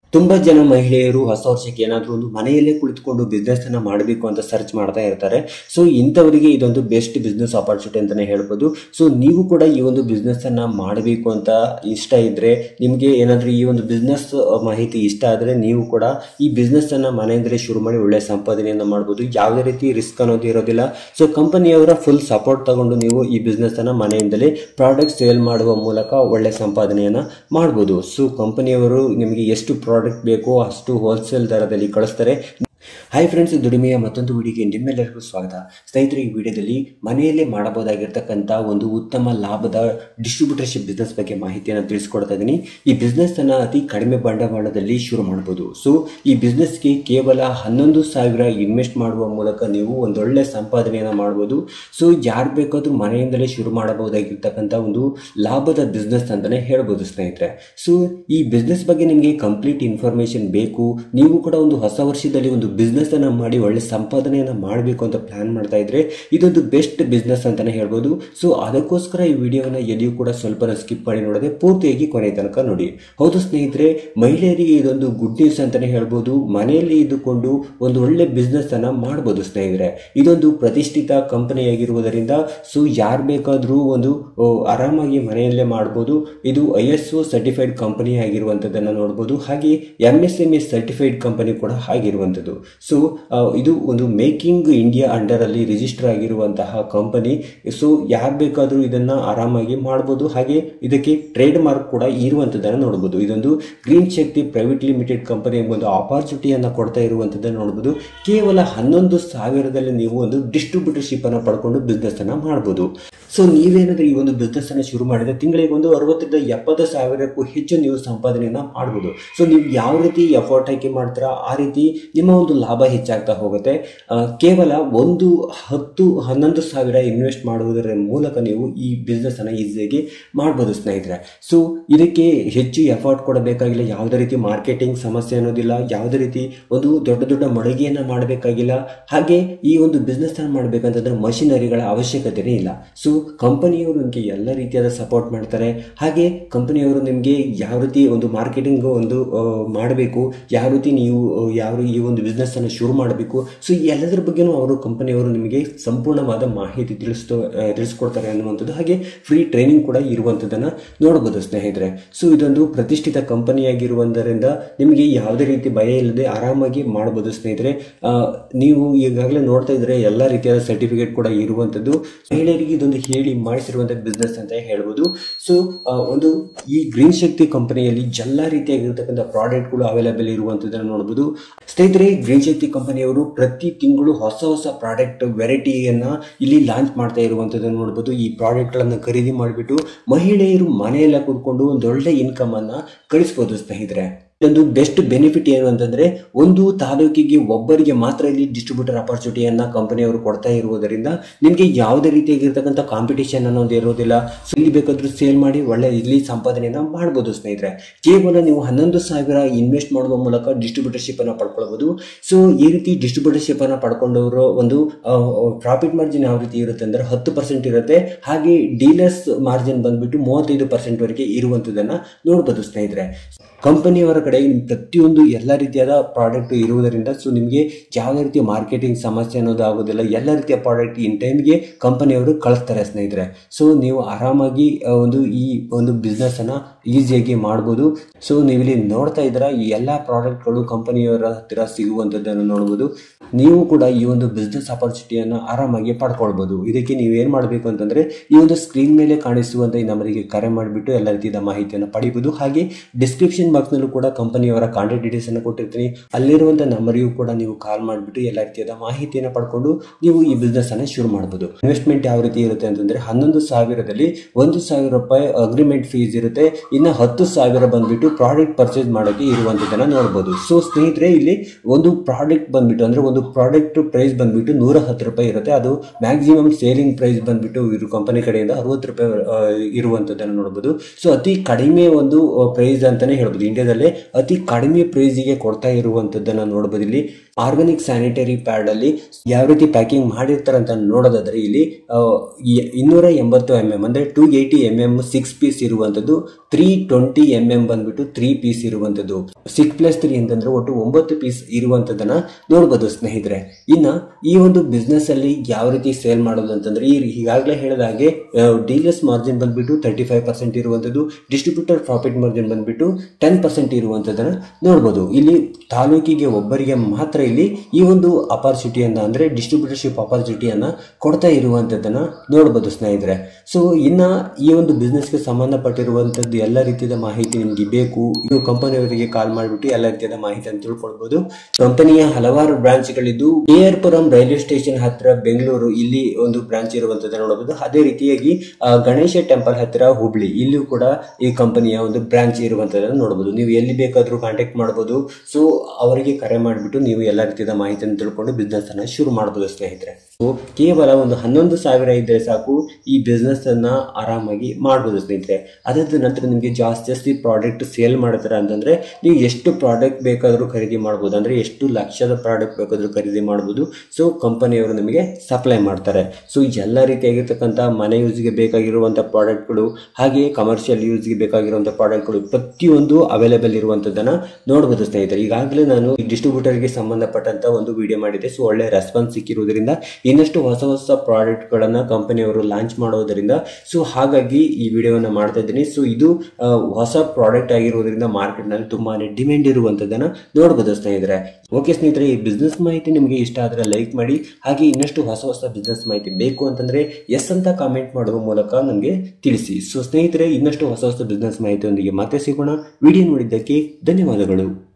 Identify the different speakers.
Speaker 1: ತುಂಬಾ ಜನ ಮಹಿಳೆಯರು ಹೊಸ ವರ್ಷಕ್ಕೆ ಏನಾದರೂ ಒಂದು ಮನೆಯಲ್ಲೇ ಕುಳಿತುಕೊಂಡು ಬಿಸ್ನೆಸ್ ಅನ್ನ ಮಾಡಬೇಕು ಅಂತ ಸರ್ಚ್ ಮಾಡ್ತಾ ಇರ್ತಾರೆ ಸೊ ಇಂಥವರಿಗೆ ಇದೊಂದು ಬೆಸ್ಟ್ ಬಿಸ್ನೆಸ್ ಆಪರ್ಚುನಿಟಿ ಅಂತಾನೆ ಹೇಳ್ಬೋದು ಸೊ ನೀವು ಕೂಡ ಈ ಒಂದು ಬಿಸ್ನೆಸ್ ಅನ್ನ ಮಾಡಬೇಕು ಅಂತ ಇಷ್ಟ ಇದ್ರೆ ನಿಮಗೆ ಏನಾದರೂ ಈ ಒಂದು ಬಿಸ್ನೆಸ್ ಮಾಹಿತಿ ಇಷ್ಟ ಆದರೆ ನೀವು ಕೂಡ ಈ ಬಿಸ್ನೆಸ್ ಅನ್ನ ಮನೆಯಿಂದಲೇ ಶುರು ಮಾಡಿ ಒಳ್ಳೆ ಸಂಪಾದನೆಯನ್ನ ಮಾಡ್ಬೋದು ಯಾವುದೇ ರೀತಿ ರಿಸ್ಕ್ ಅನ್ನೋದು ಇರೋದಿಲ್ಲ ಸೊ ಕಂಪನಿಯವರ ಫುಲ್ ಸಪೋರ್ಟ್ ತಗೊಂಡು ನೀವು ಈ ಬಿಸ್ನೆಸ್ ಅನ್ನ ಮನೆಯಿಂದಲೇ ಪ್ರಾಡಕ್ಟ್ ಸೇಲ್ ಮಾಡುವ ಮೂಲಕ ಒಳ್ಳೆ ಸಂಪಾದನೆಯನ್ನ ಮಾಡ್ಬೋದು ಸೊ ಕಂಪನಿಯವರು ನಿಮಗೆ ಎಷ್ಟು ಪ್ರಾಡಕ್ಟ್ ಬೇಕೋ ಅಷ್ಟು ಹೋಲ್ಸೇಲ್ ದರದಲ್ಲಿ ಕಳಿಸ್ತಾರೆ ಹಾಯ್ ಫ್ರೆಂಡ್ಸ್ ದುಡಿಮೆಯ ಮತ್ತೊಂದು ವಿಡಿಯೋಗೆ ನಿಮ್ಮೆಲ್ಲರಿಗೂ ಸ್ವಾಗತ ಸ್ನೇಹಿತರೆ ಈ ವಿಡಿಯೋದಲ್ಲಿ ಮನೆಯಲ್ಲೇ ಮಾಡಬಹುದಾಗಿರ್ತಕ್ಕಂಥ ಒಂದು ಉತ್ತಮ ಲಾಭದ ಡಿಸ್ಟ್ರಿಬ್ಯೂಟರ್ಶಿಪ್ ಬಿಸ್ನೆಸ್ ಬಗ್ಗೆ ಮಾಹಿತಿಯನ್ನು ತಿಳಿಸ್ಕೊಡ್ತಾ ಇದ್ದೀನಿ ಈ ಬಿಸ್ನೆಸ್ ಅನ್ನ ಅತಿ ಕಡಿಮೆ ಬಂಡವಾಳದಲ್ಲಿ ಶುರು ಮಾಡಬಹುದು ಸೊ ಈ ಬಿಸ್ನೆಸ್ಗೆ ಕೇವಲ ಹನ್ನೊಂದು ಸಾವಿರ ಇನ್ವೆಸ್ಟ್ ಮಾಡುವ ಮೂಲಕ ನೀವು ಒಂದೊಳ್ಳೆ ಸಂಪಾದನೆಯನ್ನು ಮಾಡ್ಬೋದು ಸೊ ಯಾರು ಬೇಕಾದ್ರೂ ಮನೆಯಿಂದಲೇ ಶುರು ಮಾಡಬಹುದಾಗಿರ್ತಕ್ಕಂಥ ಒಂದು ಲಾಭದ ಬಿಸ್ನೆಸ್ ಅಂತಾನೆ ಹೇಳ್ಬೋದು ಸ್ನೇಹಿತರೆ ಸೊ ಈ ಬಿಸ್ನೆಸ್ ಬಗ್ಗೆ ನಿಮಗೆ ಕಂಪ್ಲೀಟ್ ಇನ್ಫಾರ್ಮೇಶನ್ ಬೇಕು ನೀವು ಕೂಡ ಒಂದು ಹೊಸ ವರ್ಷದಲ್ಲಿ ಒಂದು ಬಿಸ್ನೆಸ್ ಅನ್ನ ಮಾಡಿ ಒಳ್ಳೆ ಸಂಪಾದನೆಯನ್ನ ಮಾಡಬೇಕು ಅಂತ ಪ್ಲಾನ್ ಮಾಡ್ತಾ ಇದ್ರೆ ಇದೊಂದು ಬೆಸ್ಟ್ ಬಿಸ್ನೆಸ್ ಅಂತಾನೆ ಹೇಳ್ಬೋದು ಸೊ ಅದಕ್ಕೋಸ್ಕರ ಈ ವಿಡಿಯೋನ ಎಲ್ಲಿಯೂ ಕೂಡ ಸ್ವಲ್ಪ ಸ್ಕಿಪ್ ಮಾಡಿ ನೋಡದೆ ಪೂರ್ತಿಯಾಗಿ ಕೊನೆ ತನಕ ನೋಡಿ ಹೌದು ಸ್ನೇಹಿತರೆ ಮಹಿಳೆಯರಿಗೆ ಇದೊಂದು ಗುಡ್ ನ್ಯೂಸ್ ಅಂತಾನೆ ಹೇಳ್ಬೋದು ಮನೆಯಲ್ಲಿ ಇದ್ದುಕೊಂಡು ಒಂದು ಒಳ್ಳೆ ಬಿಸ್ನೆಸ್ ಅನ್ನ ಮಾಡಬಹುದು ಸ್ನೇಹಿತರೆ ಇದೊಂದು ಪ್ರತಿಷ್ಠಿತ ಕಂಪನಿಯಾಗಿರುವುದರಿಂದ ಸೊ ಯಾರು ಬೇಕಾದರೂ ಒಂದು ಓ, ಆರಾಮಾಗಿ ಮನೆಯಲ್ಲೇ ಮಾಡಬಹುದು ಇದು I S O certified company ಆಗಿರುವಂಥದ್ದನ್ನು ನೋಡ್ಬೋದು ಹಾಗೆ M S M S certified company ಕೂಡ ಆಗಿರುವಂಥದ್ದು ಸೊ ಇದು ಒಂದು ಮೇಕಿಂಗ್ ಇಂಡಿಯಾ ಅಂಡರ್ ಅಲ್ಲಿ ರಿಜಿಸ್ಟರ್ ಆಗಿರುವಂತಹ ಕಂಪನಿ ಸೊ ಯಾರು ಬೇಕಾದರೂ ಇದನ್ನ ಆರಾಮಾಗಿ ಮಾಡ್ಬೋದು ಹಾಗೆ ಇದಕ್ಕೆ ಟ್ರೇಡ್ ಮಾರ್ಕ್ ಕೂಡ ಇರುವಂಥದ್ದನ್ನು ನೋಡ್ಬೋದು ಇದೊಂದು green Shakti private limited company ಒಂದು ಆಪರ್ಚುನಿಟಿಯನ್ನು ಕೊಡ್ತಾ ಇರುವಂಥದ್ದನ್ನು ನೋಡ್ಬೋದು ಕೇವಲ ಹನ್ನೊಂದು ಸಾವಿರದಲ್ಲಿ ನೀವು ಒಂದು ಡಿಸ್ಟ್ರಿಬ್ಯೂಟರ್ಶಿಪ್ ಅನ್ನು ಪಡ್ಕೊಂಡು ಬಿಸ್ನೆಸ್ ಅನ್ನ ಮಾಡ್ಬೋದು ಸೊ ನೀವೇನಾದ್ರೂ ಈ ಒಂದು ಬಿಸ್ನೆಸ್ ಅನ್ನ ಶುರು ಮಾಡಿದ್ರೆ ತಿಂಗಳಿಗೆ ಒಂದು ಅರವತ್ತರಿಂದ ಎಪ್ಪತ್ತು ಸಾವಿರಕ್ಕೂ ಹೆಚ್ಚು ನೀವು ಸಂಪಾದನೆಯನ್ನ ಮಾಡ್ಬೋದು ಸೊ ನೀವು ಯಾವ ರೀತಿ ಎಫರ್ಟ್ ಹಾಕಿ ಮಾಡ್ತೀರಾ ಆ ರೀತಿ ನಿಮ್ಮ ಒಂದು ಲಾಭ ಹೆಚ್ಚಾಗ್ತಾ ಹೋಗುತ್ತೆ ಆ, ಕೇವಲ ಒಂದು ಹತ್ತು ಹನ್ನೊಂದು ಸಾವಿರ ಇನ್ವೆಸ್ಟ್ ಮಾಡುವುದರ ಮೂಲಕ ನೀವು ಈ ಬಿಸ್ನೆಸ್ ಅನ್ನ ಈಸಿಯಾಗಿ ಮಾಡ್ಬೋದು ಸ್ನೇಹಿತರೆ ಸೊ ಇದಕ್ಕೆ ಹೆಚ್ಚು ಎಫರ್ಟ್ ಕೊಡಬೇಕಾಗಿಲ್ಲ ಯಾವುದೇ ರೀತಿ ಮಾರ್ಕೆಟಿಂಗ್ ಸಮಸ್ಯೆ ಅನ್ನೋದಿಲ್ಲ ಯಾವುದೇ ರೀತಿ ಒಂದು ದೊಡ್ಡ ದೊಡ್ಡ ಮಳಿಗೆಯನ್ನ ಮಾಡಬೇಕಾಗಿಲ್ಲ ಹಾಗೆ ಈ ಒಂದು ಬಿಸ್ನೆಸ್ ಅನ್ನ ಮಾಡಬೇಕಂತಂದ್ರೆ ಮಷಿನರಿಗಳ ಅವಶ್ಯಕತೆನೇ ಇಲ್ಲ ಸೊ ಕಂಪನಿಯವರು ನಿಮಗೆ ಎಲ್ಲ ರೀತಿಯಾದ ಸಪೋರ್ಟ್ ಮಾಡ್ತಾರೆ ಹಾಗೆ ಕಂಪನಿಯವರು ನಿಮಗೆ ಯಾವ ರೀತಿ ಒಂದು ಮಾರ್ಕೆಟಿಂಗ್ ಒಂದು ಮಾಡಬೇಕು ಯಾವ ರೀತಿ ನೀವು ಆ, ಯಾವ ರೀ- ಈ ಒಂದು ಬಿಸ್ನೆಸ್ ಅನ್ನು ಶುರು ಮಾಡಬೇಕು ಸೊ ಎಲ್ಲದರ ಬಗ್ಗೆನೂ ಅವರು ಕಂಪನಿಯವರು ನಿಮಗೆ ಸಂಪೂರ್ಣವಾದ ಮಾಹಿತಿ ತಿಳಿಸ್ತೋ ಆ, ತಿಳಿಸ್ಕೊಡ್ತಾರೆ ಅನ್ನುವಂಥದ್ದು ಹಾಗೆ ಫ್ರೀ ಟ್ರೈನಿಂಗ್ ಕೂಡ ಇರುವಂಥದ್ದನ್ನು ನೋಡಬಹುದು ಸ್ನೇಹಿತರೆ ಸೊ ಇದೊಂದು ಪ್ರತಿಷ್ಠಿತ ಕಂಪನಿಯಾಗಿರುವುದರಿಂದ ನಿಮಗೆ ಯಾವುದೇ ರೀತಿ ಭಯ ಇಲ್ಲದೆ ಆರಾಮಾಗಿ ಮಾಡಬಹುದು ಸ್ನೇಹಿತರೆ ಆ, ನೀವು ಈಗಾಗಲೇ ನೋಡ್ತಾ ಇದ್ರೆ ಎಲ್ಲ ರೀತಿಯಾದ ಸರ್ಟಿಫಿಕೇಟ್ ಕೂಡ ಇರುವಂಥದ್ದು ಮಹಿಳೆಯರಿಗೆ ಇದೊಂದು ಹೇಳಿ ಮಾಡಿಸಿರುವಂಥ ಬಿಸ್ನೆಸ್ ಅಂತ ಹೇಳ್ಬೋದು ಸೊ ಒಂದು ಈ ಗ್ರೀನ್ ಶಕ್ತಿ ಕಂಪನಿಯಲ್ಲಿ ಎಲ್ಲ ರೀತಿಯಾಗಿರ್ತಕ್ಕಂಥ ಪ್ರಾಡಕ್ಟ್ಗಳು ಅವೈಲೇಬಲ್ ಇರುವಂಥದ್ದನ್ನು ನೋಡಬಹುದು ಸ್ನೇಹಿತರೆ ಗ್ರೀನ್ ಶಕ್ತಿ ಕಂಪನಿಯವರು ಪ್ರತಿ ತಿಂಗಳು ಹೊಸ ಹೊಸ ಪ್ರಾಡಕ್ಟ್ ವೆರೈಟಿಯನ್ನ ಇಲ್ಲಿ ಲಾಂಚ್ ಮಾಡ್ತಾ ಇರುವಂಥದ್ದನ್ನು ನೋಡಬಹುದು ಈ ಪ್ರಾಡಕ್ಟ್ಗಳನ್ನು ಖರೀದಿ ಮಾಡಿಬಿಟ್ಟು ಮಹಿಳೆಯರು ಮನೆಯಲ್ಲ ಕೂತ್ಕೊಂಡು ಒಂದು ಒಳ್ಳೆ ಇನ್ಕಮ್ ಅನ್ನ ಗಳಿಸ್ಬೋದು ಸ್ನೇಹಿತರೆ ಇದೊಂದು ಬೆಸ್ಟ್ ಬೆನಿಫಿಟ್ ಏನು ಅಂತಂದ್ರೆ ಒಂದು ತಾಲೂಕಿಗೆ ಒಬ್ಬರಿಗೆ ಮಾತ್ರ ಇಲ್ಲಿ ಡಿಸ್ಟ್ರಿಬ್ಯೂಟರ್ ಅಪರ್ಚುನಿಟಿಯನ್ನ ಕಂಪನಿಯವರು ಕೊಡ್ತಾ ಇರುವುದರಿಂದ ನಿಮಗೆ ಯಾವುದೇ ರೀತಿಯಾಗಿರ್ತಕ್ಕಂಥ ಕಾಂಪಿಟೇಷನ್ ಅನ್ನೋದು ಇರೋದಿಲ್ಲ So, ಇಲ್ಲಿ ಬೇಕಾದ್ರೂ ಸೇಲ್ ಮಾಡಿ ಒಳ್ಳೆ ಇಲ್ಲಿ ಸಂಪಾದನೆಯನ್ನ ಮಾಡ್ಬೋದು ಸ್ನೇಹಿತರೆ ಕೇವಲ ನೀವು ಹನ್ನೊಂದು ಸಾವಿರ ಇನ್ವೆಸ್ಟ್ ಮಾಡುವ ಮೂಲಕ ಡಿಸ್ಟ್ರಿಬ್ಯೂಟರ್ಶಿಪ್ ಅನ್ನ ಪಡ್ಕೊಳ್ಬಹುದು ಸೊ ಈ ರೀತಿ ಡಿಸ್ಟ್ರಿಬ್ಯೂಟರ್ಶಿಪ್ ಅನ್ನ ಪಡ್ಕೊಂಡವರು ಒಂದು ಪ್ರಾಫಿಟ್ ಮಾರ್ಜಿನ್ ಯಾವ ರೀತಿ ಇರುತ್ತೆ ಅಂದ್ರೆ ಹತ್ತು ಪರ್ಸೆಂಟ್ ಇರುತ್ತೆ ಹಾಗೆ ಡೀಲರ್ಸ್ ಮಾರ್ಜಿನ್ ಬಂದ್ಬಿಟ್ಟು ಮೂವತ್ತೈದು ಪರ್ಸೆಂಟ್ ವರೆಗೆ ಇರುವಂತದನ್ನ ನೋಡ್ಬೋದು ಸ್ನೇಹಿತರೆ ಕಂಪನಿಯವರ ಕಡೆ ಪ್ರತಿಯೊಂದು ಎಲ್ಲ ರೀತಿಯಾದ ಪ್ರಾಡಕ್ಟ್ ಇರುವುದರಿಂದ ಸೊ ನಿಮಗೆ ಯಾವುದೇ ರೀತಿಯ ಮಾರ್ಕೆಟಿಂಗ್ ಸಮಸ್ಯೆ ಅನ್ನೋದು ಆಗೋದಿಲ್ಲ ಎಲ್ಲ ರೀತಿಯ ಪ್ರಾಡಕ್ಟ್ ಇನ್ ಟೈಮ್ಗೆ ಕಂಪನಿಯವರು ಕಳಿಸ್ತಾರೆ ಸ್ನೇಹಿತರೆ ಸೊ ನೀವು ಆರಾಮಾಗಿ ಆ, ಒಂದು ಈ ಒಂದು ಬಿಸ್ನೆಸ್ ಅನ್ನ ಈಸಿಯಾಗಿ ಮಾಡ್ಬೋದು ಸೊ ನೀವು ಇಲ್ಲಿ ನೋಡ್ತಾ ಇದ್ದೀರಾ ಈ ಎಲ್ಲ ಪ್ರಾಡಕ್ಟ್ಗಳು ಕಂಪನಿಯವರ ಹತ್ತಿರ ಸಿಗುವಂಥದ್ದನ್ನು ನೋಡ್ಬೋದು ನೀವು ಕೂಡ ಈ ಒಂದು ಬಿಸ್ನೆಸ್ ಆಪರ್ಚುನಿಟಿಯನ್ನು ಆರಾಮಾಗಿ ಪಡ್ಕೊಳ್ಬೋದು ಇದಕ್ಕೆ ನೀವು ಏನು ಮಾಡಬೇಕು ಅಂತಂದ್ರೆ ಈ ಒಂದು ಸ್ಕ್ರೀನ್ ಮೇಲೆ ಕಾಣಿಸುವಂತ ಈ ನಂಬರಿಗೆ ಕರೆ ಮಾಡಿಬಿಟ್ಟು ಎಲ್ಲ ರೀತಿಯ ಮಾಹಿತಿಯನ್ನು ಪಡಿಬೋದು ಹಾಗೆ ಡಿಸ್ಕ್ರಿಪ್ಷನ್ ಬಾಕ್ಸ್ನಲ್ಲೂ ಕೂಡ ಕಂಪನಿಯವರ ಕಾಂಟ್ಯಾಕ್ಟ್ ಡೀಟೇಲ್ಸ್ ಅನ್ನು ಕೊಟ್ಟಿರ್ತೀನಿ ಅಲ್ಲಿರುವಂಥ ನಂಬರಿಗೂ ಕೂಡ ನೀವು ಕಾಲ್ ಮಾಡಿಬಿಟ್ಟು ಎಲ್ಲ ರೀತಿಯಾದ ಮಾಹಿತಿಯನ್ನು ಪಡ್ಕೊಂಡು ನೀವು ಈ ಬಿಸ್ನೆಸ್ ಅನ್ನ ಶುರು ಮಾಡಬಹುದು ಇನ್ವೆಸ್ಟ್ಮೆಂಟ್ ಯಾವ ರೀತಿ ಇರುತ್ತೆ ಅಂತಂದ್ರೆ ಹನ್ನೊಂದು ಸಾವಿರದಲ್ಲಿ ಒಂದು ಸಾವಿರ ರೂಪಾಯಿ ಅಗ್ರಿಮೆಂಟ್ ಫೀಸ್ ಇರುತ್ತೆ ಇನ್ನು ಹತ್ತು ಸಾವಿರ ಬಂದ್ಬಿಟ್ಟು ಪ್ರಾಡಕ್ಟ್ ಪರ್ಚೇಸ್ ಮಾಡೋಕೆ ಇರುವಂತದನ್ನ ನೋಡಬಹುದು ಸೊ ಸ್ನೇಹಿತರೆ ಇಲ್ಲಿ ಒಂದು ಪ್ರಾಡಕ್ಟ್ ಬಂದ್ಬಿಟ್ಟು ಅಂದ್ರೆ ಒಂದು ಪ್ರಾಡಕ್ಟ್ ಪ್ರೈಸ್ ಬಂದ್ಬಿಟ್ಟು ನೂರ ಹತ್ತು ರೂಪಾಯಿ ಇರುತ್ತೆ ಅದು ಮ್ಯಾಕ್ಸಿಮಮ್ ಸೇಲಿಂಗ್ ಪ್ರೈಸ್ ಬಂದ್ಬಿಟ್ಟು ಇವರು ಕಂಪನಿ ಕಡೆಯಿಂದ ಅರವತ್ತು ರೂಪಾಯಿ ಆ, ಇರುವಂತದ್ದನ್ನು ನೋಡಬಹುದು ಸೊ ಅತಿ ಕಡಿಮೆ ಒಂದು ಪ್ರೈಸ್ ಅಂತಾನೆ ಹೇಳ್ಬೋದು ಇಂಡಿಯಾದಲ್ಲೇ ಅತಿ ಕಡಿಮೆ ಪ್ರೈಸಿಗೆ ಕೊಡ್ತಾ ಇರುವಂತದ್ದನ್ನ ನೋಡಬಹುದು ಇಲ್ಲಿ ಆರ್ಗಾನಿಕ್ ಸ್ಯಾನಿಟರಿ ಪ್ಯಾಡ್ ಅಲ್ಲಿ ಯಾವ ರೀತಿ ಪ್ಯಾಕಿಂಗ್ ಮಾಡಿರ್ತಾರೆ ಅಂತ ನೋಡೋದಾದ್ರೆ ಇಲ್ಲಿ ಆ, ಈ- ಇನ್ನೂರ ಎಂಬತ್ತು ಎಂ ಎಂ ಅಂದ್ರೆ two eighty M M six piece ಇರುವಂತದ್ದು ತ್ರೀ ಟ್ವೆಂಟಿ ಎಂ ಎಂ ಬಂದ್ಬಿಟ್ಟು ತ್ರೀ ಪೀಸ್ ಇರುವಂತದ್ದು ಸಿಕ್ಸ್ ಪ್ಲಸ್ ತ್ರೀ ಅಂತಂದ್ರೆ ಒಟ್ಟು ಒಂಬತ್ತು ಪೀಸ್ ಇರುವಂತದನ್ನ ನೋಡ್ಬೋದು ಸ್ನೇಹಿತರೆ ಇನ್ನ ಈ ಒಂದು ಬಿಸ್ನೆಸ್ ಅಲ್ಲಿ ಯಾವ ರೀತಿ ಸೇಲ್ ಮಾಡೋದು ಅಂತಂದ್ರೆ ಈ ಈಗಾಗಲೇ ಹೇಳಿದ ಹಾಗೆ ಡೀಲರ್ಸ್ ಮಾರ್ಜಿನ್ ಬಂದ್ಬಿಟ್ಟು ತರ್ಟಿ ಫೈವ್ ಪರ್ಸೆಂಟ್ ಇರುವಂತದ್ದು ಡಿಸ್ಟ್ರಿಬ್ಯೂಟರ್ ಪ್ರಾಫಿಟ್ ಮಾರ್ಜಿನ್ ಬಂದ್ಬಿಟ್ಟು ಟೆನ್ ಪರ್ಸೆಂಟ್ ಇರುವಂತದನ್ನ ನೋಡ್ಬೋದು ಇಲ್ಲಿ ತಾಲೂಕಿಗೆ ಒಬ್ಬರಿಗೆ ಮಾತ್ರ ಇಲ್ಲಿ ಈ ಒಂದು ಅಪಾರ್ಚುನಿಟಿಯನ್ನ ಅಂದ್ರೆ ಡಿಸ್ಟ್ರಿಬ್ಯೂಟರ್ಶಿಪ್ ಅಪಾರ್ಚುನಿಟಿಯನ್ನ ಕೊಡ್ತಾ ಇರುವಂತದ್ದನ್ನ ನೋಡ್ಬೋದು ಸ್ನೇಹಿತರೆ ಸೊ ಇನ್ನ ಈ ಒಂದು ಬಿಸ್ನೆಸ್ಗೆ ಸಂಬಂಧಪಟ್ಟಿರುವಂತದ್ದು ಎಲ್ಲ ರೀತಿಯ ಮಾಹಿತಿ ನಿಮ್ಗೆ ಬೇಕು ಇದು ಕಂಪನಿಯವರಿಗೆ ಕಾಲ್ ಮಾಡಿಬಿಟ್ಟು ಎಲ್ಲ ರೀತಿಯಾದ ಮಾಹಿತಿಯನ್ನು ತಿಳ್ಕೊಳ್ಬಹುದು ಕಂಪನಿಯ ಹಲವಾರು ಬ್ರಾಂಚ್ಗಳಿದ್ದು K R Puram railway station ಹತ್ರ ಬೆಂಗಳೂರು ಇಲ್ಲಿ ಒಂದು ಬ್ರಾಂಚ್ ಇರುವಂತದ್ದು ನೋಡಬಹುದು ಅದೇ ರೀತಿಯಾಗಿ ಆ, ಗಣೇಶ ಟೆಂಪಲ್ ಹತ್ತಿರ ಹುಬ್ಳಿ ಇಲ್ಲಿಯೂ ಕೂಡ ಈ ಕಂಪನಿಯ ಒಂದು ಬ್ರಾಂಚ್ ಇರುವಂತದನ್ನು ನೋಡಬಹುದು ನೀವು ಎಲ್ಲಿ ಬೇಕಾದ್ರೂ ಕಾಂಟ್ಯಾಕ್ಟ್ ಮಾಡಬಹುದು ಸೊ ಅವರಿಗೆ ಕರೆ ಮಾಡಿಬಿಟ್ಟು ನೀವು ಎಲ್ಲ ರೀತಿಯ ಮಾಹಿತಿಯನ್ನು ತಿಳ್ಕೊಂಡು ಬಿಸ್ನೆಸ್ ಅನ್ನ ಶುರು ಮಾಡಬಹುದು ಸ್ನೇಹಿತರೆ ಸೊ ಕೇವಲ ಒಂದು ಹನ್ನೊಂದು ಸಾವಿರ ಇದ್ದರೆ ಸಾಕು ಈ ಬಿಸ್ನೆಸ್ ಅನ್ನ ಆರಾಮಾಗಿ ಮಾಡ್ಬೋದು ಸ್ನೇಹಿತರೆ ಅದಾದ ನಂತರ ನಿಮಗೆ ಜಾಸ್ತಿ ಜಾಸ್ತಿ ಪ್ರಾಡಕ್ಟ್ ಸೇಲ್ ಮಾಡ್ತಾರೆ ಅಂತಂದ್ರೆ ನೀವು ಎಷ್ಟು ಪ್ರಾಡಕ್ಟ್ ಬೇಕಾದರೂ ಖರೀದಿ ಮಾಡ್ಬೋದು ಅಂದ್ರೆ ಎಷ್ಟು ಲಕ್ಷದ ಪ್ರಾಡಕ್ಟ್ ಬೇಕಾದರೂ ಖರೀದಿ ಮಾಡ್ಬೋದು ಸೊ ಕಂಪನಿಯವರು ನಿಮಗೆ ಸಪ್ಲೈ ಮಾಡ್ತಾರೆ ಸೊ ಎಲ್ಲ ರೀತಿಯಾಗಿರ್ತಕ್ಕಂಥ ಮನೆ ಯೂಸ್ಗೆ ಬೇಕಾಗಿರುವಂಥ ಪ್ರಾಡಕ್ಟ್ಗಳು ಹಾಗೆ ಕಮರ್ಷಿಯಲ್ ಯೂಸ್ಗೆ ಬೇಕಾಗಿರುವಂಥ ಪ್ರಾಡಕ್ಟ್ಗಳು ಪ್ರತಿಯೊಂದು ಅವೈಲೇಬಲ್ ಇರುವಂಥದ್ದನ್ನ ನೋಡ್ಬೋದು ಸ್ನೇಹಿತರೆ ಈಗಾಗಲೇ ನಾನು ಡಿಸ್ಟ್ರಿಬ್ಯೂಟರ್ಗೆ ಸಂಬಂಧಪಟ್ಟಂತ ಒಂದು ವಿಡಿಯೋ ಮಾಡಿದ್ದೆ ಸೊ ಒಳ್ಳೆ ರೆಸ್ಪಾನ್ಸ್ ಸಿಕ್ಕಿರುವುದರಿಂದ ಇನ್ನಷ್ಟು ಹೊಸ ಹೊಸ ಪ್ರಾಡಕ್ಟ್ಗಳನ್ನ ಕಂಪನಿಯವರು ಲಾಂಚ್ ಮಾಡೋದರಿಂದ ಸೊ ಹಾಗಾಗಿ ಈ ವಿಡಿಯೋನ ಮಾಡ್ತಾ ಇದ್ದೀನಿ ಸೊ ಇದು ಆ, ಹೊಸ ಪ್ರಾಡಕ್ಟ್ ಆಗಿರುವುದರಿಂದ ಮಾರ್ಕೆಟ್ನಲ್ಲಿ ತುಂಬಾನೇ ಡಿಮ್ಯಾಂಡ್ ಇರುವಂಥದ್ದನ್ನ ನೋಡ್ಬೋದು ಸ್ನೇಹಿತರೆ ಓಕೆ ಸ್ನೇಹಿತರೆ ಈ ಬಿಸ್ನೆಸ್ ಮಾಹಿತಿ ನಿಮಗೆ ಇಷ್ಟ ಆದರೆ ಲೈಕ್ ಮಾಡಿ ಹಾಗೆ ಇನ್ನಷ್ಟು ಹೊಸ ಹೊಸ ಬಿಸ್ನೆಸ್ ಮಾಹಿತಿ ಬೇಕು ಅಂತಂದ್ರೆ ಎಸ್ ಅಂತ ಕಾಮೆಂಟ್ ಮಾಡುವ ಮೂಲಕ ನನಗೆ ತಿಳಿಸಿ ಸೊ ಸ್ನೇಹಿತರೆ ಇನ್ನಷ್ಟು ಹೊಸ ಹೊಸ ಬಿಸ್ನೆಸ್ ಮಾಹಿತಿಯೊಂದಿಗೆ ಮತ್ತೆ ಸಿಗೋಣ ವಿಡಿಯೋ ನೋಡಿದ್ದಕ್ಕೆ ಧನ್ಯವಾದಗಳು